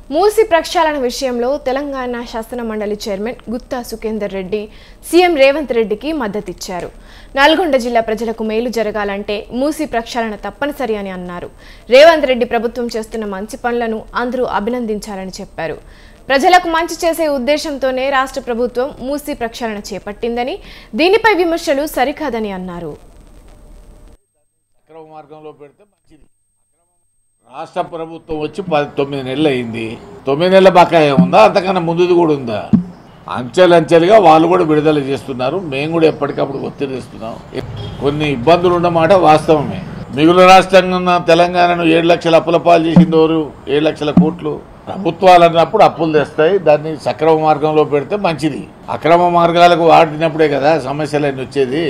మూసి ప్రక్షాళన విషయంలో తెలంగాణ శాసన మండలి చైర్మన్ గుత్తా సుఖేందర్ రెడ్డి సీఎం రేవంత్ రెడ్డికి మద్దతిచ్చారు నల్గొండ జిల్లా ప్రజలకు మేలు జరగాలంటే మూసి ప్రక్షాళన తప్పనిసరి అని అన్నారు రేవంత్ రెడ్డి ప్రభుత్వం చేస్తున్న మంచి పనులను అందరూ అభినందించాలని చెప్పారు ప్రజలకు మంచి చేసే ఉద్దేశంతోనే రాష్ట్ర ప్రభుత్వం మూసి ప్రక్షాళన చేపట్టిందని దీనిపై విమర్శలు సరికాదని అన్నారు అక్రమ మార్గంలో పెడితే మంచిది రాష్ట్ర ప్రభుత్వం వచ్చి పది తొమ్మిది నెలలు అయింది తొమ్మిది నెలల బకాయి ఉందా అంతకన్నా ముందుది కూడా ఉందా అంచెలంచెలుగా వాళ్ళు కూడా విడుదల చేస్తున్నారు మేము కూడా ఎప్పటికప్పుడు ఒత్తిడి ఇస్తున్నాం కొన్ని ఇబ్బందులు ఉన్నమాట వాస్తవమే మిగులు రాష్ట్రంగా ఉన్న తెలంగాణను ఏడు లక్షల అప్పుల పాలు చేసింది ఎవరు ఏడు లక్షల కోట్లు ప్రభుత్వాలు అన్నప్పుడు అప్పులు తెస్తాయి దాన్ని సక్రమ మార్గంలో పెడితే మంచిది అక్రమ మార్గాలకు వాడినప్పుడే కదా సమస్యలన్నీ వచ్చేది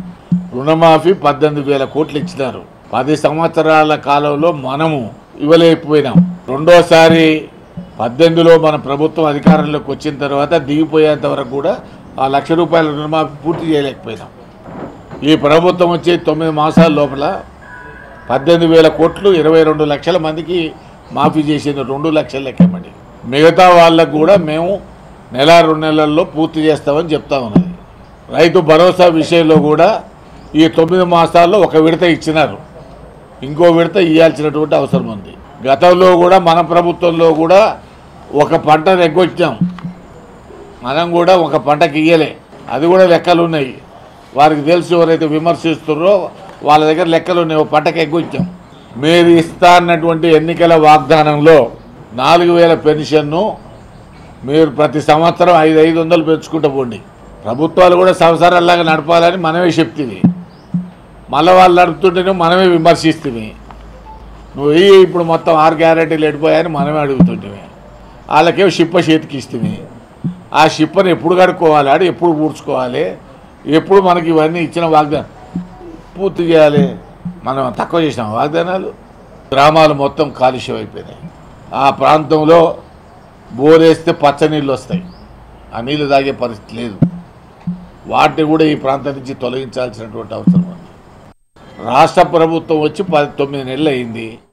రుణమాఫీ పద్దెనిమిది వేల కోట్లు ఇచ్చినారు పది సంవత్సరాల కాలంలో మనము ఇవ్వలేకపోయినాం రెండోసారి పద్దెనిమిదిలో మన ప్రభుత్వం అధికారంలోకి వచ్చిన తర్వాత దిగిపోయేంత వరకు కూడా ఆ లక్ష రూపాయల రుణమాఫీ పూర్తి చేయలేకపోయినాం ఈ ప్రభుత్వం వచ్చి తొమ్మిది మాసాల లోపల పద్దెనిమిది వేల కోట్లు ఇరవై రెండు లక్షల మందికి మాఫీ చేసింది రెండు లక్షల లెక్కమండి మిగతా వాళ్ళకు కూడా మేము నెల రెండు నెలల్లో పూర్తి చేస్తామని చెప్తా ఉన్నది రైతు భరోసా విషయంలో కూడా ఈ తొమ్మిది మాసాల్లో ఒక విడత ఇచ్చినారు ఇంకో విడత ఇవ్వాల్సినటువంటి అవసరం ఉంది గతంలో కూడా మన ప్రభుత్వంలో కూడా ఒక పంట ఎగ్గొచ్చాం మనం కూడా ఒక పంటకి ఇయ్యలే అది కూడా లెక్కలు ఉన్నాయి వారికి తెలుసు ఎవరైతే విమర్శిస్తున్నారో వాళ్ళ దగ్గర లెక్కలు ఉన్నాయి ఒక పంటకి ఎగ్గొచ్చాం మీరు ఇస్తా అన్నటువంటి ఎన్నికల వాగ్దానంలో నాలుగు వేల పెన్షన్ను మీరు ప్రతి సంవత్సరం ఐదు ఐదు వందలు పెంచుకుంటూ పోండి ప్రభుత్వాలు కూడా సంవత్సరాల్లాగా నడపాలని మనమే చెప్తుంది మళ్ళీ వాళ్ళు నడుపుతుంటేనే మనమే విమర్శిస్తుంది నువ్వు ఈ ఇప్పుడు మొత్తం ఆరు గ్యారెంటీలు ఎడిపోయాయని మనమే అడుగుతుంటివి వాళ్ళకేమో షిప్ప చేతికి ఇస్తుంది ఆ షిప్పని ఎప్పుడు కడుక్కోవాలి ఆడు ఎప్పుడు పూడ్చుకోవాలి ఎప్పుడు మనకి ఇవన్నీ ఇచ్చిన వాగ్దానం పూర్తి చేయాలి మనం తక్కువ చేసినాం వాగ్దానాలు గ్రామాలు మొత్తం కాలుష్యం అయిపోయినాయి ఆ ప్రాంతంలో బోరేస్తే పచ్చ నీళ్ళు వస్తాయి ఆ నీళ్ళు తాగే పరిస్థితి లేదు వాటిని కూడా ఈ ప్రాంతం నుంచి తొలగించాల్సినటువంటి అవసరం ఉంది రాష్ట్ర ప్రభుత్వం వచ్చి పది తొమ్మిది నెలలు అయింది